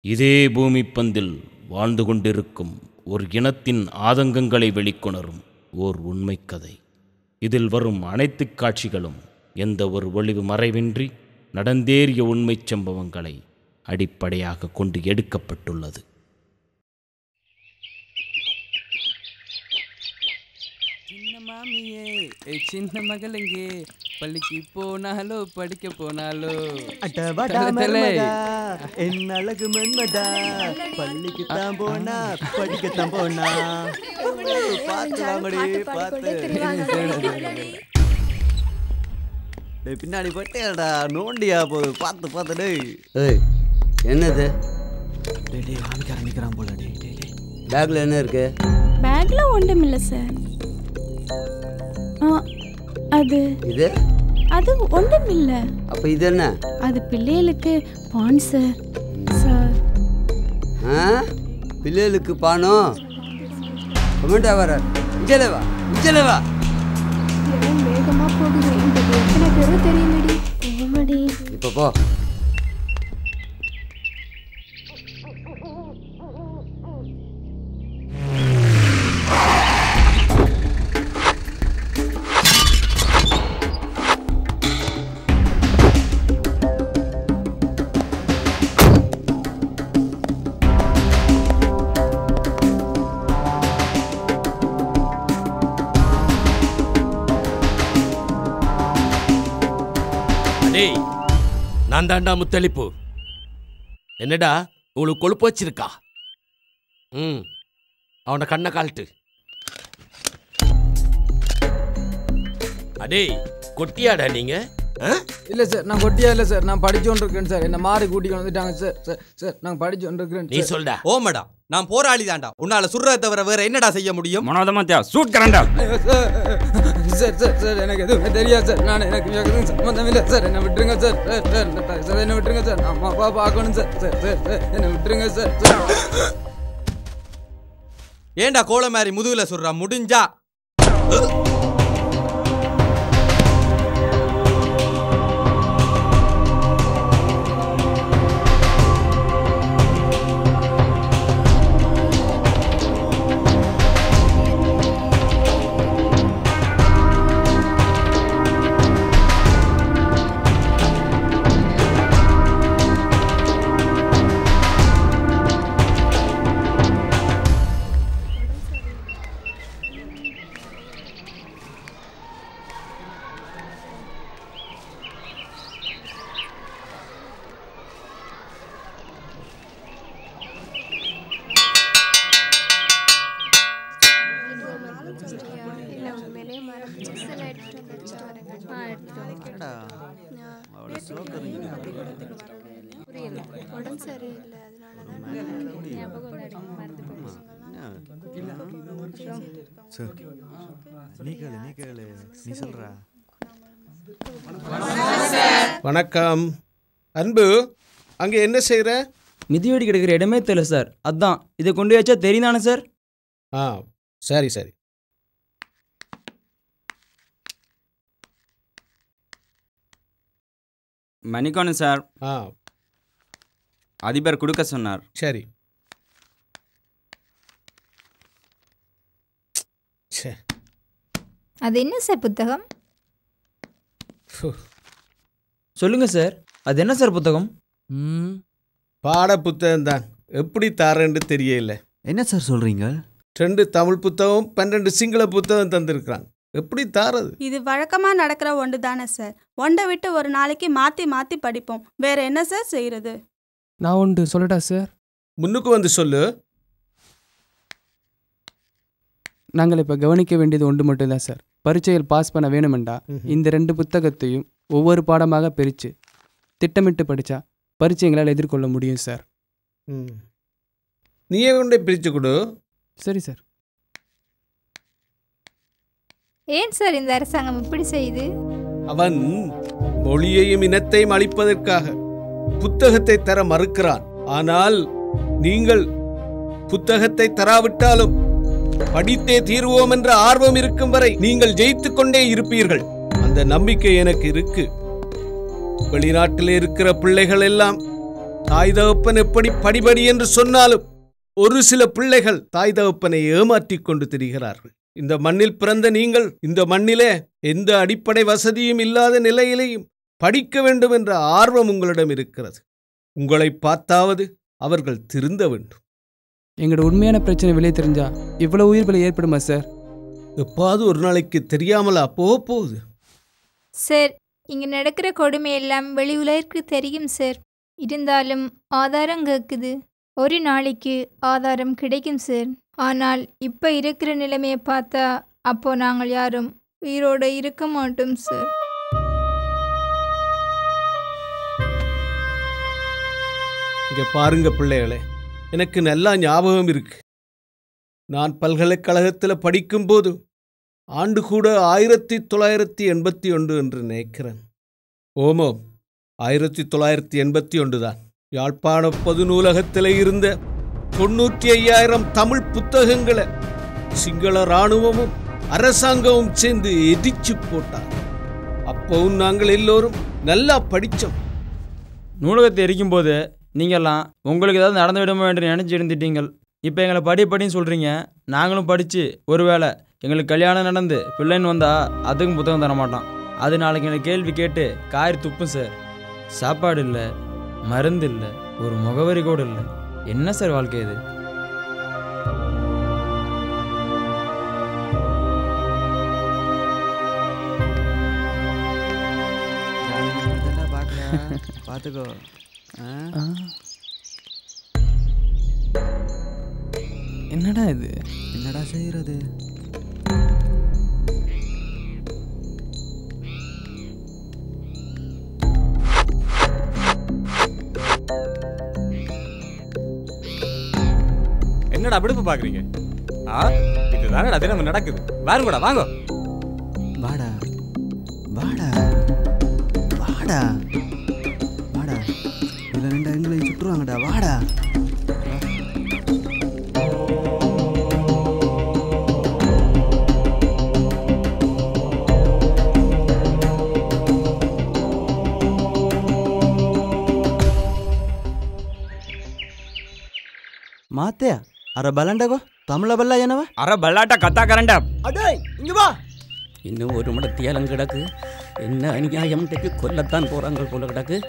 இதே பூமி பந்தில் வாழ்ந்து கொண்டிருக்கும் ஒரு இனத்தின் ஆதங்கங்களை வெளிக்கொணரும் ஓர் உண்மைக் கதை இதில் வரும் அனைத்து காட்சிகளும் எந்த ஒரு ஒளிவு மறைவின்றி நடந்தேறிய உண்மைச் சம்பவங்களை அடிப்படையாக கொண்டு எடுக்கப்பட்டுள்ளது சின்ன மாமியே ஏய் சின்ன மகளுங்கே பள்ளிக்கு போனாலோ படிக்க போனாலோ அட்டவடா தல, தல. மருமகா, என் அழகு மன்மதா பள்ளிக்கு தான் போனா படிக்கத்தான் போனா பார்த்து வாங்கடி பார்த்து டேய் பின்னாடி பட்டேடா நோண்டியா போகுது பார்த்து பார்த்து டேய் ஏய் என்னது டேய் டேய் ஆமிக்க ஆரம்பிக்கிறான் போல டேய் டேய் டேய் பேக்கில் என்ன இருக்கு பேக்ல ஒன்றுமில்லை சார் ஆ அது இது அது ஒன்றுமில்லை அப்போ இது என்ன அது பிள்ளைகளுக்கு பான் சார் சார் ஆ பிள்ளைகளுக்கு பானம் கமெண்டா வர விஜயலேவா விஜயலேவா எல்லாம் வேகமாக போகுது இந்த எத்தனை பேரும் தெரியுமடி ஓமடி இப்போ போ டேய் நான் தாண்டா முத்தளிப்பு என்னடா உங்களுக்கு கொழுப்பு வச்சிருக்கா ம் அவனை கண்ணை கால்ட்டு அடேய் கொட்டியாடா நீங்க ஆ? இல்ல சார் நான் கொட்டியா இல்ல சார் நான் படிச்சு கொண்டிருக்கேன் சார் என்ன மாறி கூட்டிட்டு வந்துட்டாங்க சார் சார் சார் நான் படிச்சு கொண்டிருக்கிறேன் நீ சொல்டா ஓமடா நான் போராளி தாண்டா உன்னால சுடுறத தவிர வேற என்னடா செய்ய முடியும் மனோதமாத்தியா சூட் கரண்டா சார் சார் சார் எனக்கு எதுவுமே தெரியாது சார் நான் எனக்கு எதுவும் சம்மந்தம் இல்லை சார் என்ன விட்டுருங்க சார் சார் சார் சார் என்ன விட்டுருங்க சார் நான் அம்மா அப்பா பார்க்கணும் சார் சார் சார் சார் என்ன விட்டுருங்க சார் சார் ஏன்டா கோல மாதிரி முதுகுல சுடுறா முடிஞ்சா என்னடா அவ்வளோ சோக்கறீங்க உடம்பு சரியில்லை அதனால சார் நீ கேளு நீ கேளு நீ சொல்றா வணக்கம் அன்பு அங்கே என்ன செய்கிற மிதிவெடி கிடக்கிற இடமே தெரியல சார் அதான் இதை கொண்டு வச்சா தெரியுதானே சார் ஆ சரி சரி மணிக்கணும் சார் ஆ அதிபர் கொடுக்க சொன்னார் சரி ச்சே அது என்ன சார் புத்தகம் ஃபு. சொல்லுங்க சார் அது என்ன சார் புத்தகம் ம் பாட புத்தகம்தான் எப்படி தாரேன்னு தெரியல என்ன சார் சொல்றீங்க ரெண்டு தமிழ் புத்தகம் பன்னெண்டு சிங்கள புத்தகம் தந்திருக்கிறான் எப்படி தாரது இது வழக்கமா நடக்கிற ஒன்று தானே சார் ஒன்றை விட்டு ஒரு நாளைக்கு மாத்தி மாத்தி படிப்போம் வேற என்ன சார் செய்யறது நான் ஒன்று சொல்லட்டா சார் முன்னுக்கு வந்து சொல்லு நாங்கள் இப்போ கவனிக்க வேண்டியது ஒன்று மட்டும்தான் சார் பரீட்சையில் பாஸ் பண்ண வேணுமெண்டா ம்ஹும். இந்த ரெண்டு புத்தகத்தையும் ஒவ்வொரு பாடமாக பிரித்து திட்டமிட்டு படித்தா பரீட்சைங்களால் எதிர்கொள்ள முடியும் சார் ம். நீயே கொண்டே பிரித்து கொடு சரி சார் ஏன் சார் இந்த அரசாங்கம் இப்படி செய்யுது அவன் மொழியையும் இனத்தையும் அழிப்பதற்காக புத்தகத்தை தர மறுக்கிறான் ஆனால் நீங்கள் புத்தகத்தை தராவிட்டாலும் படித்தே தீர்வோம் என்ற ஆர்வம் இருக்கும் வரை நீங்கள் ஜெயித்துக் கொண்டே இருப்பீர்கள் அந்த நம்பிக்கை எனக்கு இருக்கு வெளிநாட்டில் இருக்கிற பிள்ளைகள் எல்லாம் தாய் தகப்பன் எப்படி படிபடி என்று சொன்னாலும் ஒரு சில பிள்ளைகள் தாய் தகப்பனை ஏமாற்றிக் கொண்டு திரிகிறார்கள் இந்த மண்ணில் பிறந்த நீங்கள் இந்த மண்ணிலே எந்த அடிப்படை வசதியும் இல்லாத நிலையிலேயும் படிக்க வேண்டும் என்ற ஆர்வம் உங்களிடம் இருக்கிறது உங்களை பார்த்தாவது அவர்கள் திருந்த வேண்டும் எங்களோட உண்மையான பிரச்சனை வெளியே தெரிஞ்சா இவ்வளவு உயிர் பலி ஏற்படுமா சார் எப்பாவது ஒரு நாளைக்கு தெரியாமலா போக போகுது சார் இங்கே நடக்கிற கொடுமை எல்லாம் வெளி உலகிற்கு தெரியும் சார் இருந்தாலும் ஆதாரம் கேட்குது ஒரு நாளைக்கு ஆதாரம் கிடைக்கும் சார் ஆனால் இப்போ இருக்கிற நிலைமையை பார்த்தா அப்போ நாங்கள் யாரும் உயிரோட இருக்க மாட்டோம் சார் இங்க பாருங்க பிள்ளைகளே எனக்கு நல்லா ஞாபகம் இருக்கு நான் பல்கலைக்கழகத்தில் படிக்கும்போது ஆண்டு கூட ஆயிரத்தி தொள்ளாயிரத்தி எண்பத்தி ஒன்று என்று நினைக்கிறேன் ஓமோ ஆயிரத்தி தொள்ளாயிரத்தி எண்பத்தி ஒன்று தான் யாழ்ப்பாண பொது நூலகத்தில் இருந்த தொண்ணூற்றி ஐயாயிரம் தமிழ் புத்தகங்களை சிங்கள இராணுவமும் அரசாங்கமும் சேர்ந்து எதிச்சு போட்டார் அப்பவும் நாங்கள் எல்லோரும் நல்லா படித்தோம் நூலகத்தை எரிக்கும்போது நீங்கள்லாம் உங்களுக்கு ஏதாவது நடந்து விடுமோ என்று நினச்சி இருந்துட்டீங்கள் இப்போ எங்களை படி படின்னு சொல்கிறீங்க நாங்களும் படித்து ஒருவேளை எங்களுக்கு கல்யாணம் நடந்து பிள்ளைன்னு வந்தால் அதுக்கும் புத்தகம் தர மாட்டான் அது நாளைக்கு எனக்கு கேள்வி கேட்டு காரி துப்பும் சார் சாப்பாடு இல்லை மருந்து இல்லை ஒரு முகவரி கூட இல்லை என்ன சார் வாழ்க்கை இது பார்த்துக்கோ என்னடா இது என்னடா செய்யறது என்னடா விடுப்பு பாக்குறீங்க ஆ இதுதானடா தினம் நடக்குது வாருங்கடா வாங்க வாடா வாடா வாடா வாடா இதில் ரெண்டு எங்களையும் சுட்டுருவாங்கடா வாடா ಮಾತೆ ಅರ ಬಲಂಡಗೋ ತಮಿಳ ಬಲ್ಲ ಏನವ அற பல்லாட்டா கத்தா கரண்டா அடே இங்க வா இன்னும் ஒரு மடத்தியாலம் கிடக்கு என்ன அநியாயம் இன்றைக்கு கொல்லத்தான் போறாங்க போல கிடக்கு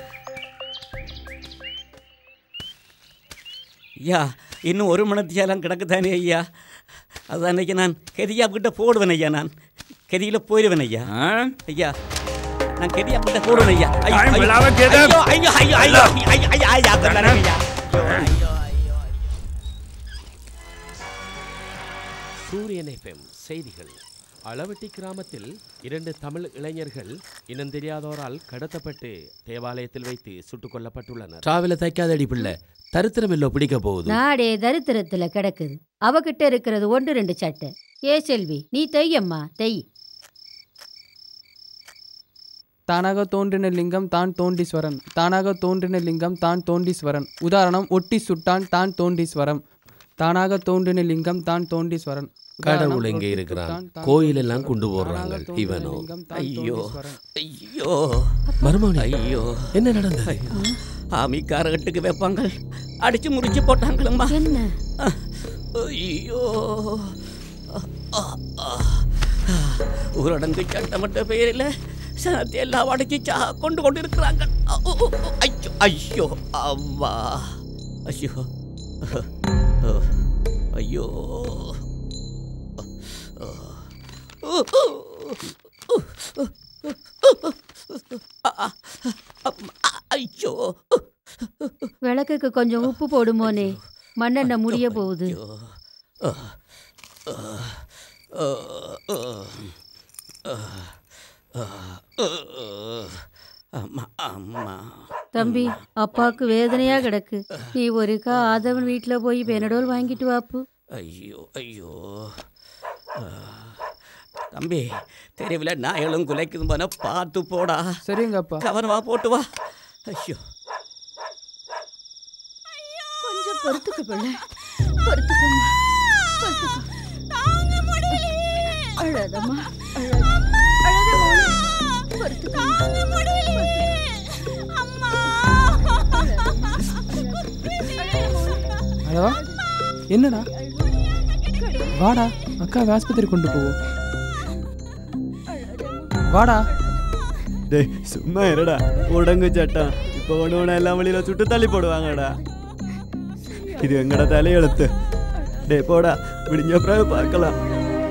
ஐயா இன்னும் ஒரு மணத்தியாலம் கிடக்குதானே ஐயா அது அன்னைக்கு நான் கெதியா கிட்ட போடுவேன் ஐயா நான் கெதியில் போயிடுவேன் ஐயா ஐயா நான் கெதியா கிட்ட போடுவேன் ஐயா ஐயோ, ஐயம் ஐயோ, விழாவ கேதா. ஐயோ, ஐயோ, ஐயோ, ஐயோ, ஐயோ, ஐயோ, ஐயோ, அதெல்லாம் ஐயா. சூரியன் எஃப்எம் செய்திகள் அளவட்டி கிராமத்தில் இரண்டு தமிழ் இளைஞர்கள் இனம் தெரியாதோரால் கடத்தப்பட்டு தேவாலயத்தில் வைத்து சுட்டுக் கொல்லப்பட்டுள்ளனர் டிராவல தைக்காதடி பிள்ளை தரித்திரம் இல்ல பிடிக்க போகுது நாடே தரித்திரத்துல கிடக்குது அவகிட்ட இருக்கிறது ஒன்று ரெண்டு சட்டை ஏ செல்வி நீ தெய்யம்மா தெய் தானாக தோன்றின லிங்கம் தான் தோண்டீஸ்வரன் தானாக தோன்றின லிங்கம் தான் தோண்டீஸ்வரன் உதாரணம் ஒட்டி சுட்டான் தான் தோண்டீஸ்வரம் தானாக தோன்றின லிங்கம் தான் தோண்டீஸ்வரன் உதாரணம், கடவுள் எங்கே ஒட்டி இருக்கிறான் சுட்டான் தான் கோயில் எல்லாம் கொண்டு தோண்டீஸ்வரன். போடுறாங்க தானாக தோன்றின இவனோ லிங்கம் தான் ஐயோ தோண்டீஸ்வரன். ஐயோ மருமகனே ஐயோ என்ன நடந்தது ஆமிக்காரகட்டுக்கு வைப்பாங்க அடிச்சு முறிச்சு போட்டாங்களம்மா என்ன ஐயோ ஊரடங்கு சட்டமன்ற பெயரில் சனத்தை எல்லாம் அடிச்சு சா கொண்டு கொண்டு இருக்கிறாங்க ஐயோ ஐயோ அம்மா ஐயோ ஐயோ ஐயோ விளக்குக்கு கொஞ்சம் உப்பு போடுமோனே மண்ணெண்ணெய் முடிய போகுது அம்மா அம்மா தம்பி அப்பாவுக்கு வேதனையா கிடக்கு நீ ஒருக்கா ஆதவன் வீட்டுல போய் பெனடோல் வாங்கிட்டு வாப்பு ஐயோ ஐயோ ஆ. தம்பி தெருவில் நாயலும் குலைக்குது போன பார்த்து போடா சரிங்க அப்பா கவனமா போட்டு வா ஐயோ கொஞ்சம் பொறுத்துக்க பிள்ளை பொறுத்துக்கம்மா பொறுத்துக்க அழாதம்மா அழாத அழாத மோளே. பொறுத்துக்கம்மா. பொறுத்துக்க. அழாதம்மா. தேவா என்னடா வாடா அக்கா ஆஸ்பத்திரி கொண்டு போவோம் வாடா டேய் சும்மா இருடா உடங்கு சட்டம் இப்போ ஒன்று ஒன்று எல்லாம் வழியில் சுட்டு தள்ளி போடுவாங்கடா இது எங்கடா தலையெழுத்து டேய் போடா விடிஞ்ச பிறகு பார்க்கலாம்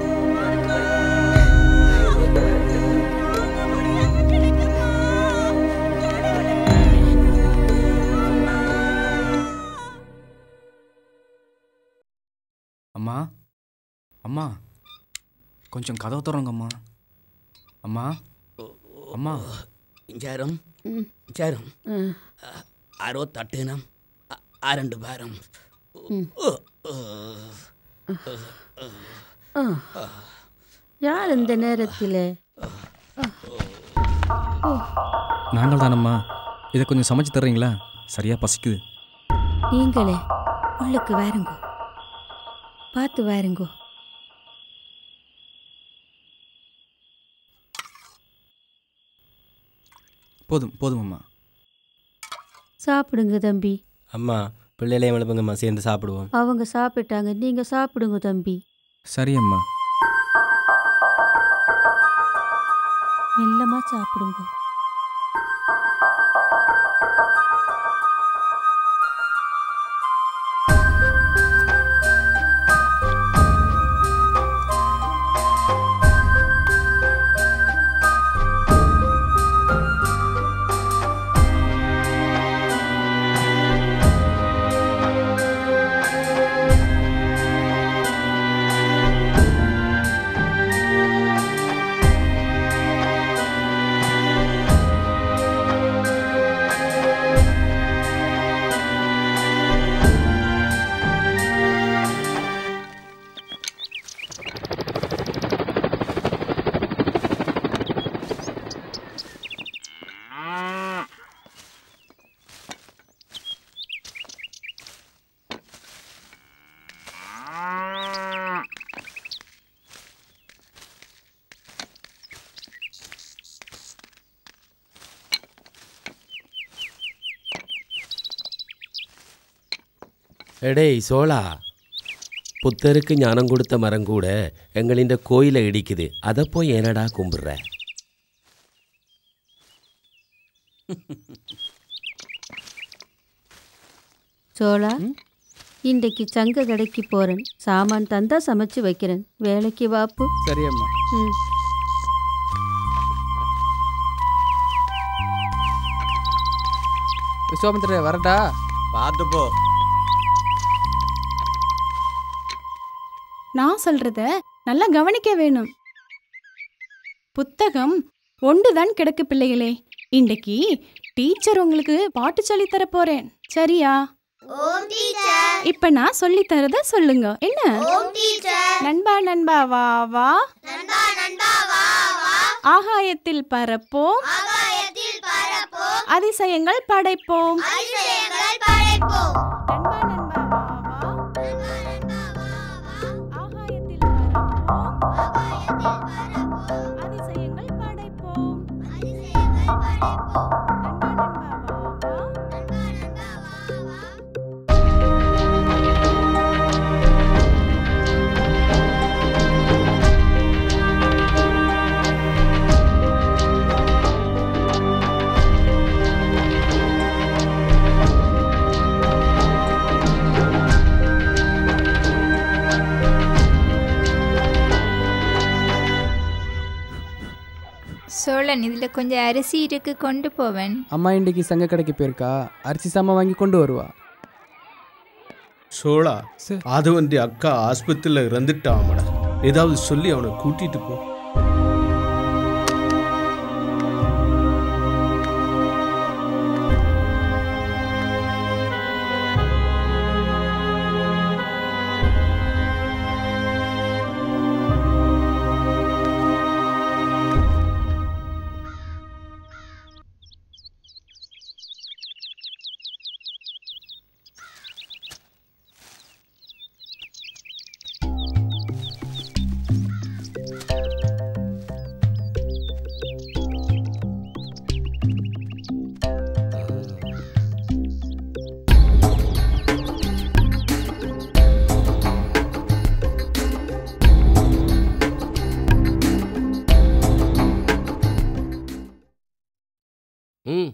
அம்மா அம்மா கொஞ்சம் கதவு திறங்க அம்மா அம்மா அம்மா ചേരും ചേരും ആരോ തട്ടീനം ആരണ്ട് ഭാരം யார் இந்த நேரத்தில் நாங்கள் தானம்மா இதை கொஞ்சம் சமைச்சு தர்றீங்களா சரியாக பசிக்குது நீங்களே உள்ளுக்கு வாருங்கோ பார்த்து வாருங்கோ போதும் போதும் அம்மா சாப்பிடுங்க தம்பி அம்மா பிள்ளைகளையும் எழுப்புங்கம்மா சேர்ந்து சாப்பிடுவோம் அவங்க சாப்பிட்டாங்க நீங்க சாப்பிடுங்க தம்பி சரி அம்மா மெல்லமா சாப்பிடுங்க எடேய் சோழா புத்தருக்கு ஞானம் கொடுத்த மரம் கூட எங்களின் கோயிலை இடிக்குது அதை போய் ஏனடா கும்பிடுற சோழா இன்றைக்கு சங்க கடைக்கு போறேன் சாமான் தந்தா சமைச்சு வைக்கிறேன் வேலைக்கு வாப்பு சரி அம்மா ம் விஸ்வாமித்திர வரட்டா பார்த்து போ நான் சொல்றத நல்லா கவனிக்க வேணும் புத்தகம் ஒன்றுதான் கிடக்கு பிள்ளைகளே இன்றைக்கு டீச்சர் உங்களுக்கு பாட்டு சொல்லித் தர போறேன் சரியா இப்ப நான் சொல்லி தரத சொல்லுங்க என்ன நண்பா நண்பா வா வா ஆகாயத்தில் பறப்போம் அதிசயங்கள் படைப்போம் சோழன் இதில் கொஞ்சம் அரிசி இருக்கு கொண்டு போவேன் அம்மா இன்றைக்கு சங்க கடைக்கு போயிருக்கா அரிசி சாமான் வாங்கி கொண்டு வருவா சோழா அது வந்து அக்கா ஆஸ்பத்திரியில் இறந்துட்டாமடா ஏதாவது சொல்லி அவனை கூட்டிட்டு போ ம்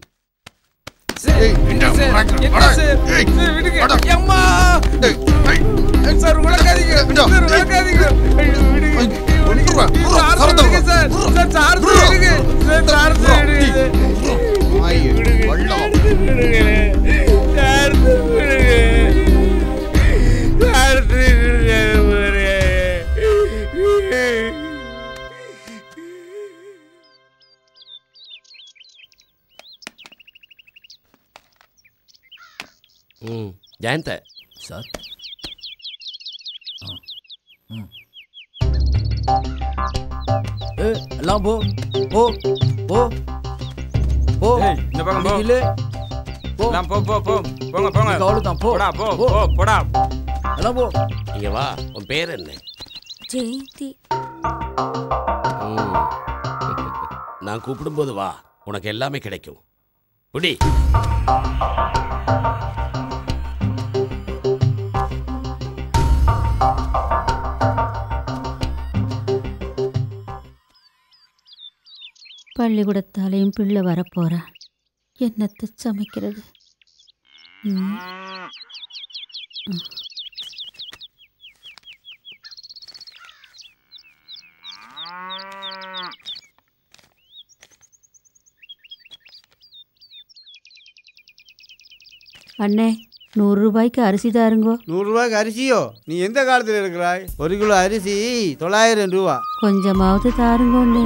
ம் ஜெயந்த சார் ஏ எல்லாம் போ போ போ போ ஏய், இந்த பக்கம் போ. நில்லு. போ எல்லாம் போ போ போ போங்க போங்க நீ கவலைதான், போ. போடா போ போ. போ போடா எல்லாம் போ இங்க வா உன் பேர் என்ன ஜெயந்தி ம். நான் கூப்பிடும்போது வா உனக்கு எல்லாமே கிடைக்கும் புடி பள்ளிக்கூடத்தாலையும் பிள்ளை வரப்போறான் என்னத்தை சமைக்கிறது ம். ம். அண்ணே நூறு ரூபாய்க்கு அரிசி தாருங்கோ நூறுரூவாய்க்கு அரிசியோ நீ எந்த காலத்தில் இருக்கிறாய் ஒரு கிலோ அரிசி தொள்ளாயிரம் ரூபா கொஞ்சமாவது தாருங்கோண்ணே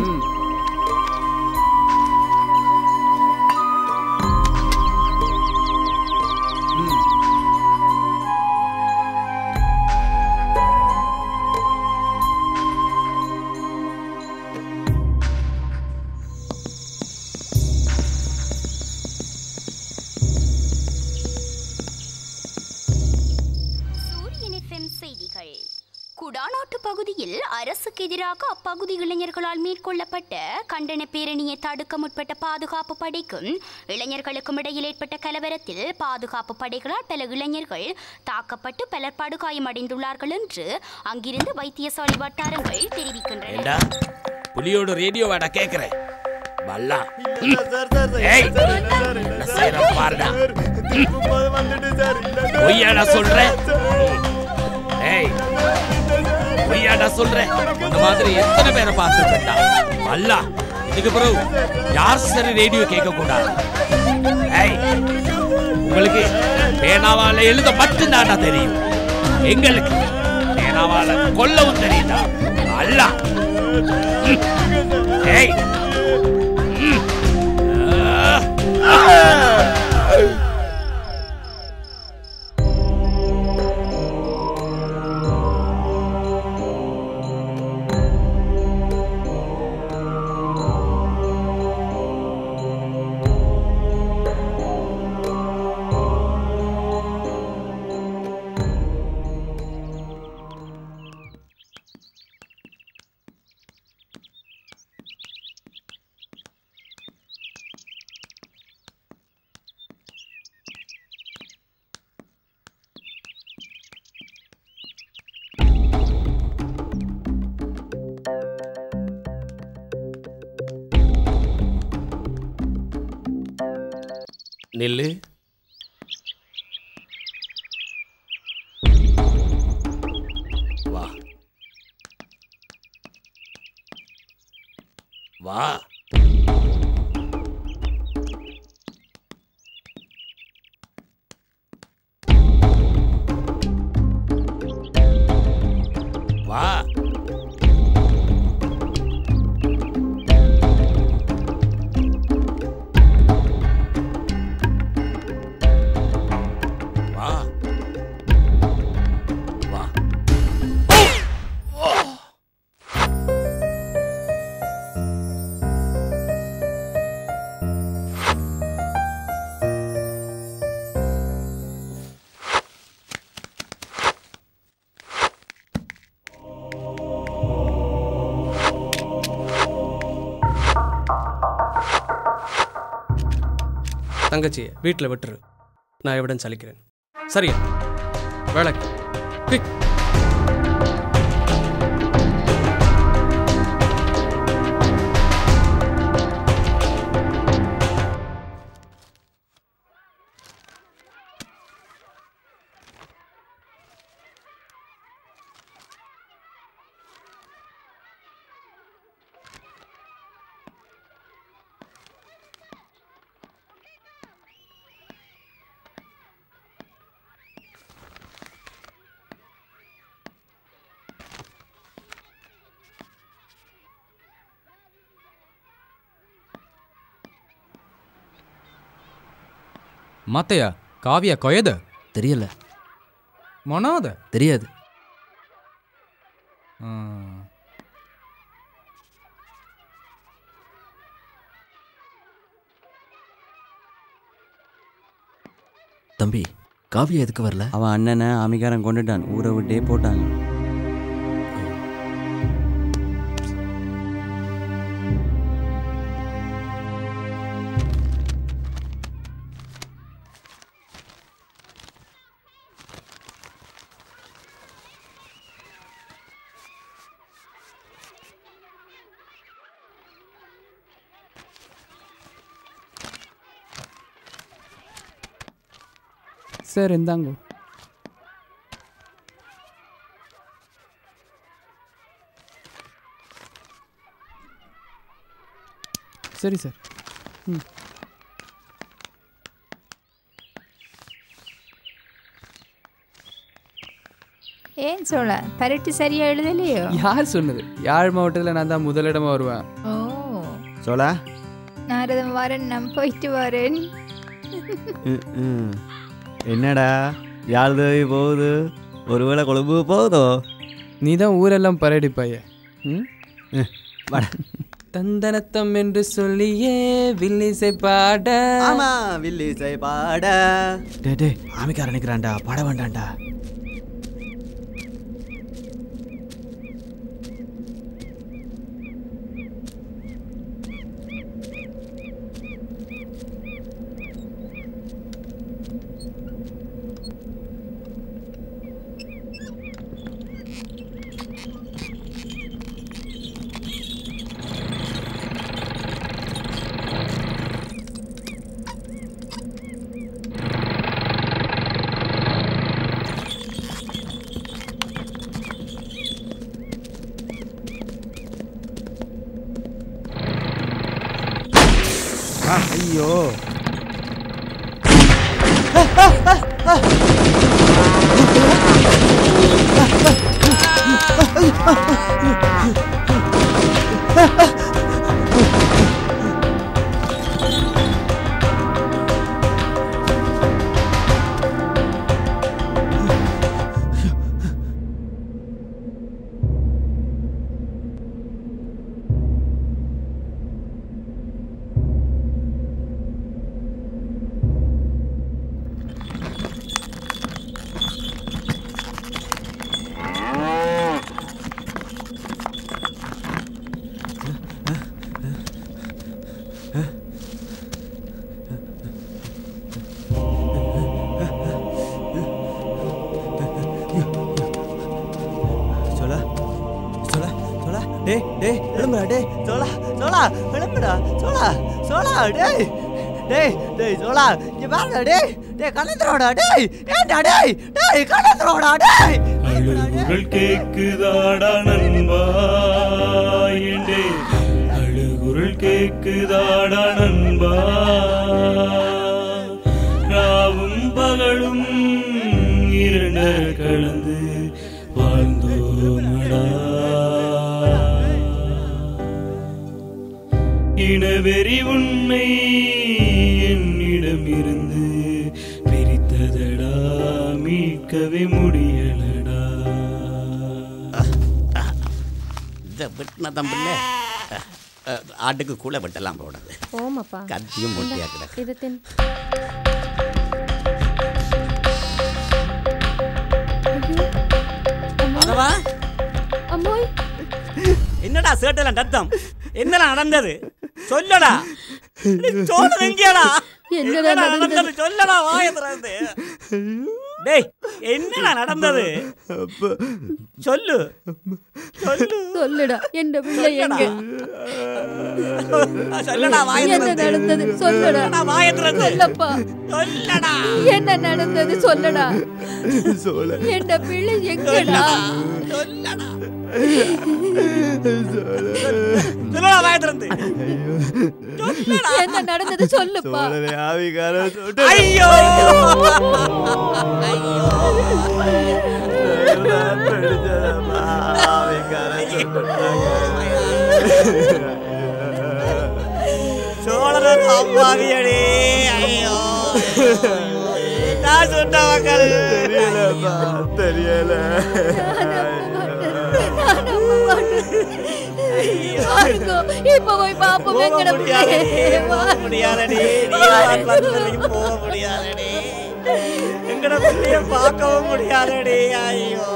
சூரியன் எஃப்எம் செய்திகள் குடாநாட்டு பகுதியில் அரசுக்கு எதிராக அப்பகுதி இளைஞர்களால் மேற்கொள்ளப்பட்ட கண்டன பேரணியை தடுக்க முற்பட்ட பாதுகாப்பு படைக்கும் இளைஞர்களுக்கும் இடையில் ஏற்பட்ட கலவரத்தில் பாதுகாப்பு படைகளால் பல இளைஞர்கள் தாக்கப்பட்டு பலர் படுகாயமடைந்துள்ளார்கள் என்று அங்கிருந்து வைத்தியசாலை வட்டாரங்கள் தெரிவிக்கின்றன ஏண்டா புலியோட ரேடியோ வாடா கேக்குறேன் பல்லா ஏய், என்ன செய்றேன் பாருடா. பொய்யாடா சொல்றேன் ஏய் பொய்யாடா சொல்றேன் இந்த மாதிரி எத்தனை பேரை பார்த்துருக்கா பல்லா இதுக்கு பிறகு யார் சரி ரேடியோ கேட்க கூடாது ஏய் உங்களுக்கு பேனாவால எழுத மட்டும்தான்டா தெரியும் எங்களுக்கு பேனாவால கொல்லவும் தெரியுதா அல்லா ம். ஏய் ம். ஆ. நில்லு வா வா வா வா வா தங்கச்சியை வீட்டில் விட்டுரு நான் எவிடன்ஸ் அளிக்கிறேன் சரியா வேலைக்கு குயிக் மாத்தையா காவியா கொயத தெரியல மொனாத தெரியாது ஆ. தம்பி காவியா எதுக்கு வரல அவன் அண்ணனை அமிகாரம் கொண்டுட்டான் ஊரை விட்டே போட்டாங்க சார் இந்தாங்கோ சரி சார் ம் ஏன் சோழ பரட்டு சரியா எழுதலையோ யார் சொன்னது யாழ் மாவட்டத்தில் நான் தான் முதலிடமா வருவேன் ஓ சோழா நாரதம் வரேன் நான் போயிட்டு வரேன் ம், ம். என்னடா யாழ் தேவி போகுது ஒருவேளை கொழும்பு போகுதோ நீ தான் ஊரெல்லாம் பரடிப்பாய ம் வாடா. தந்தனத்தம் என்று சொல்லியே வில்லிசை பாட ஆமா வில்லிசை பாட டே டே ஆமிக்கார நிற்கிறான்டா பாட வேண்டாம்டா ஐயோ சோலா சோலா சோலா டேய் டேய் எழும்புடா டேய் சோலா சோலா எழும்புடா சோலா சோலா டேய் டேய் டேய் சோலா இங்க பாருடா டேய் டேய் கண்ணத்துறோடா டேய் ஏன்டா டேய் டேய் கண்ணத்துறோடா டேய் அழுகுரல் கேக்குதாடா நண்பா ஏண்டே அழுகுரல் கேக்குதாடா நண்பா ராவும் பகலும் இரண்ட கலந்து வாழ்ந்தோமடா இனவெறி உன்னை என்னிடமிருந்து பிரித்ததடா மீட்கவே முடியலடா இதை வெட்டின தம்பில்ல ஆட்டுக்கு கூட வெட்டலாம் போடுறது ஓமாப்பா கத்தியும் மொட்டையா கிடக்கு இது தின் அதவா அம்மாய் என்னடா சேட்டெல்லாம் ரத்தம் என்னடா நடந்தது சொல்லடா சோழ எங்கேடா என்னடா நடந்தது? சொல்லடா வாய திறந்து டேய் என்னடா நடந்தது சொல்லு சொல்லு சொல்லுடா என் பிள்ளை எங்க சொல்லடா வாய என்ன திறந்து நடந்தது சொல்லுடா சொல்லடா வாய திறந்து சொல்லப்பா சொல்லடா என்ன நடந்தது சொல்லடா சோழ என் பிள்ளை எங்கடா சொல்லடா வாய திறந்து என்ன நடந்தது சொல்லுப்பா சோழனை ஆவிக்கார சுட்டு ஐயோ சோழர் அம்மாவியடே ஐயோ நான் சொன்ன மக்கள் தெரியலப்பா தெரியல இப்ப போய் பாப்போம் எங்கட பிள்ளைய முடியாதடி நீ யார் பக்கத்துலயும் போக முடியாதடி எங்கட பிள்ளைய பார்க்கவும் முடியாதடி ஐயோ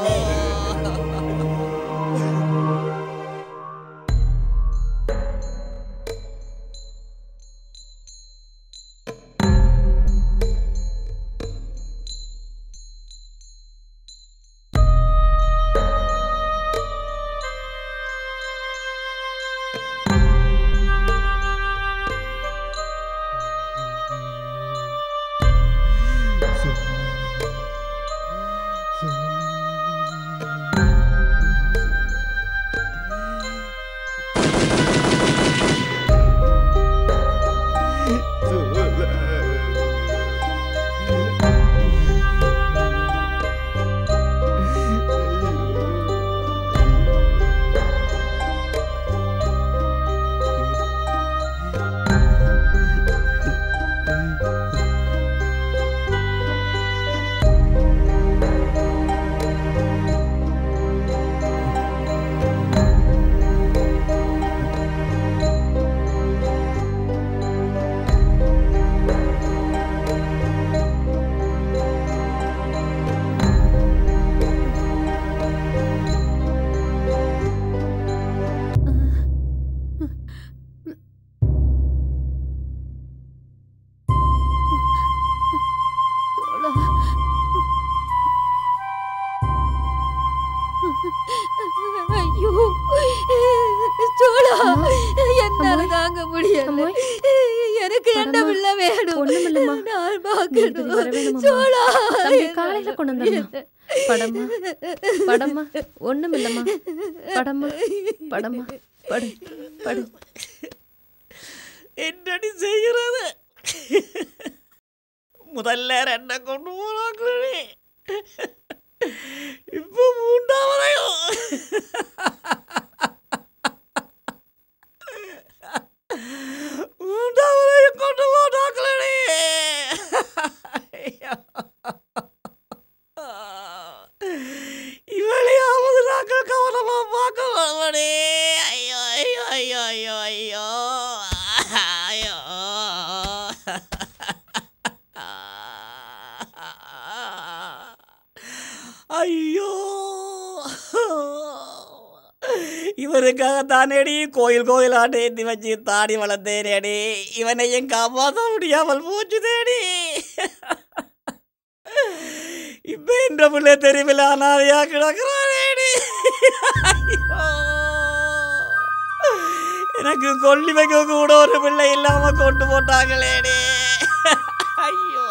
ஐயோ சோழா என்னால தாங்க முடியல எனக்கு என்ன பிள்ளை வேணும் ஒண்ணுமில்லம்மா. நான் நீ இப்படி வர பார்க்கணும் வேணுமாம்மா? சோழா தம்பி, காலையில கொண்டு வந்துடலாம். படம்மா படம்மா ஒண்ணும் இல்லம்மா படம்மா படம்மா படு படு என்னடி செய்கிறது முதல்ல ரெண்டை கொண்டு போனாங்களே இப்போ மூன்றாவதையும் மூன்றாவதையும் கொண்டு போனாங்களே இவளையாவது நாங்கள் கவனமா பார்க்கலாமடே ஐயோ ஐயோ ஐயோ ஐயோ ஐயோ ஐயோ ஐயோ இவருக்காக தானேடி கோயில் கோயிலாண்டு ஏற்றி வச்சு தாடி வளர்த்தேனேடி இவனையும் காப்பாற்ற முடியாமல் போச்சு தேடி இப்ப என்ற பிள்ளை தெருவில் அனாதையா கிடக்குறானேடி ஐயோ. எனக்கு கொல்லி வைக்க கூட ஒரு பிள்ளை இல்லாம கொண்டு போட்டாங்களேடி ஐயோ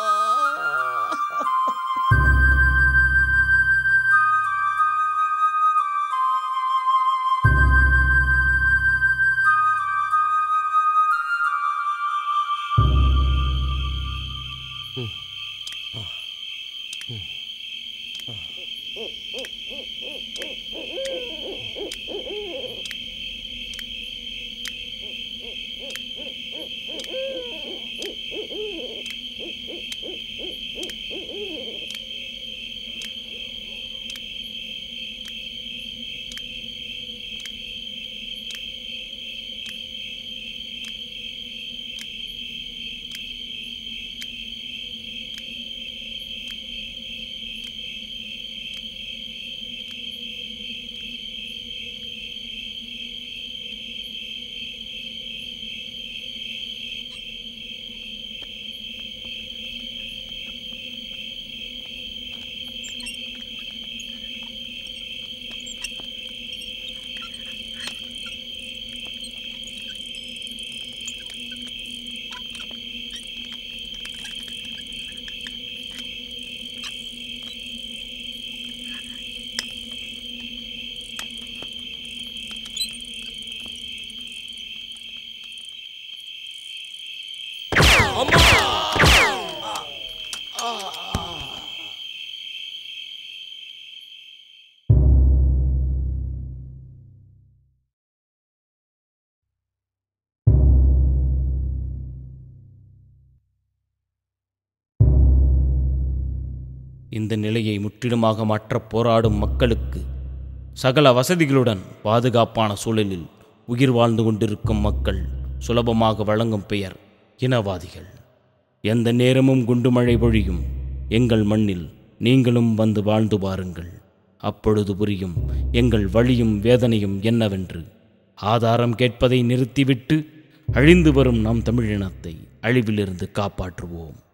இந்த நிலையை முற்றிலுமாக மாற்றப் போராடும் மக்களுக்கு சகல வசதிகளுடன் பாதுகாப்பான சூழலில் உயிர் வாழ்ந்து கொண்டிருக்கும் மக்கள் சுலபமாக வழங்கும் பெயர் இனவாதிகள் எந்த நேரமும் குண்டுமழை பொழியும் எங்கள் மண்ணில் நீங்களும் வந்து வாழ்ந்து பாருங்கள் அப்பொழுது புரியும் எங்கள் வழியும் வேதனையும் என்னவென்று ஆதாரம் கேட்பதை நிறுத்திவிட்டு அழிந்து வரும் நம் தமிழினத்தை அழிவிலிருந்து காப்பாற்றுவோம்